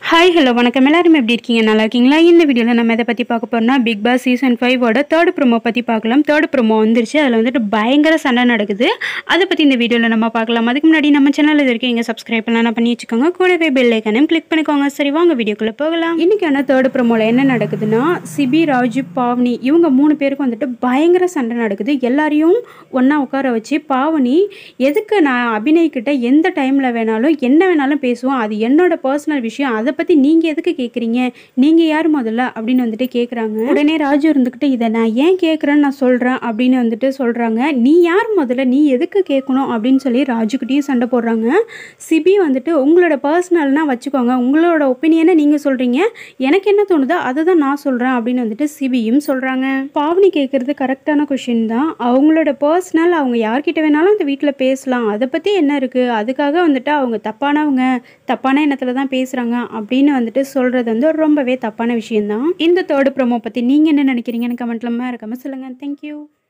hi hello வணக்கம் எல்லாரும் எப்படி இருக்கீங்க நல்லா இருக்கீங்களா இந்த வீடியோவில் நம்ம எதை பற்றி பார்க்க போறோம்னா பிக் பாஸ் சீசன் ஃபைவோட தேர்ட் ப்ரோமோ பற்றி பார்க்கலாம் தேர்ட் ப்ரோமோ வந்துருச்சு அதில் வந்துட்டு பயங்கர சண்டை நடக்குது அதை பற்றி இந்த வீடியோவில் நம்ம பார்க்கலாம் அதுக்கு முன்னாடி நம்ம சேனலில் இருக்கு இங்கே சப்ஸ்கிரைப் பண்ணலாம் பண்ணி வச்சுக்கோங்க கூடவே பெல் ஐக்கனையும் கிளிக் பண்ணிக்கோங்க சரி வாங்க வீடியோக்குள்ளே போகலாம் இன்றைக்கான தேர்ட் ப்ரோமோவில் என்ன நடக்குதுன்னா சிபி ராஜு பாவனி இவங்க மூணு பேருக்கு வந்துட்டு பயங்கர சண்டை நடக்குது எல்லாரையும் ஒன்றா உட்கார வச்சு பாவனி எதுக்கு நான் அபிநய்கிட்ட எந்த டைமில் வேணாலும் என்ன வேணாலும் பேசுவோம் அது என்னோட பர்சனல் விஷயம் அதை பற்றி நீங்கள் எதுக்கு கேட்குறீங்க நீங்கள் யார் முதல்ல அப்படின்னு வந்துட்டு கேட்குறாங்க உடனே ராஜு இருந்துக்கிட்டு இதை நான் ஏன் கேட்குறேன்னு நான் சொல்கிறேன் அப்படின்னு வந்துட்டு சொல்கிறாங்க நீ யார் முதல்ல நீ எதுக்கு கேட்கணும் அப்படின்னு சொல்லி ராஜுக்கிட்டேயும் சண்டை போடுறாங்க சிபி வந்துட்டு உங்களோட பர்சனல்னால் வச்சுக்கோங்க உங்களோட ஒப்பீனியனை நீங்கள் சொல்கிறீங்க எனக்கு என்ன தோணுதோ அதை தான் நான் சொல்கிறேன் அப்படின்னு வந்துட்டு சிபியும் சொல்கிறாங்க பாவனி கேட்குறது கரெக்டான கொஷின் தான் அவங்களோட பர்சனல் அவங்க யார்கிட்ட வேணாலும் அந்த வீட்டில் பேசலாம் அதை பற்றி என்ன இருக்குது அதுக்காக வந்துட்டு அவங்க தப்பானவங்க தப்பான எண்ணத்தில் தான் பேசுகிறாங்க அப்படின்னு வந்துட்டு சொல்கிறது வந்து ரொம்பவே தப்பான விஷயம்தான் இந்த தேர்ட் ப்ரோமோ பற்றி நீங்கள் என்ன நினைக்கிறீங்கன்னு கமெண்ட்ல மறக்காம சொல்லுங்கள் தேங்க்யூ